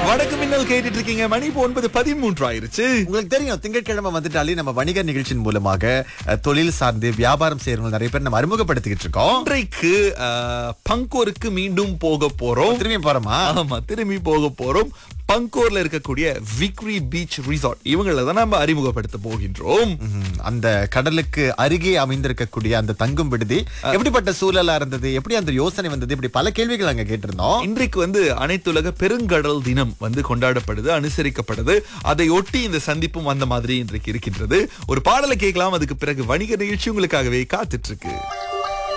வடக்கு மின்னல் கேட்டுட்டு இருக்கீங்க மணி இப்போ ஒன்பது பதிமூன்று ஆயிருச்சு உங்களுக்கு தெரியும் திங்கட்கிழமை வந்துட்டாலே நம்ம வணிக நிகழ்ச்சியின் மூலமாக அஹ், தொழில் சார்ந்து வியாபாரம் செய்யறவங்க நிறைய பேர் நம்ம அறிமுகப்படுத்திக்கிட்டு இருக்கோம் இன்றைக்கு அஹ், பங்கோருக்கு மீண்டும் போக போறோம் திரும்பி போறோமா ஆமா திரும்பி போக போறோம் பங்கோர்ல இருக்கக்கூடிய விக்ரி பீச் ரிசார்ட் இவங்கள தான் நம்ம அறிமுகப்படுத்த போகின்றோம் ம்ஹும். அந்த கடலுக்கு அருகே அமைந்திருக்கக்கூடிய அந்த தங்கும் விடுதி எப்படிப்பட்ட சூழலா இருந்தது எப்படி அந்த யோசனை வந்தது இப்படி பல கேள்விகள் அங்க கேட்டிருந்தோம் இன்றைக்கு வந்து அனைத்துலக பெருங்கடல் தினம் வந்து கொண்டாடப்படுது அனுசரிக்கப்படுது அதை ஒட்டி இந்த சந்திப்பும் அந்த மாதிரி இன்றைக்கு இருக்கின்றது ஒரு பாடலை கேட்கலாம் அதுக்கு பிறகு வணிக நிகழ்ச்சி உங்களுக்காகவே காத்துட்டு இருக்கு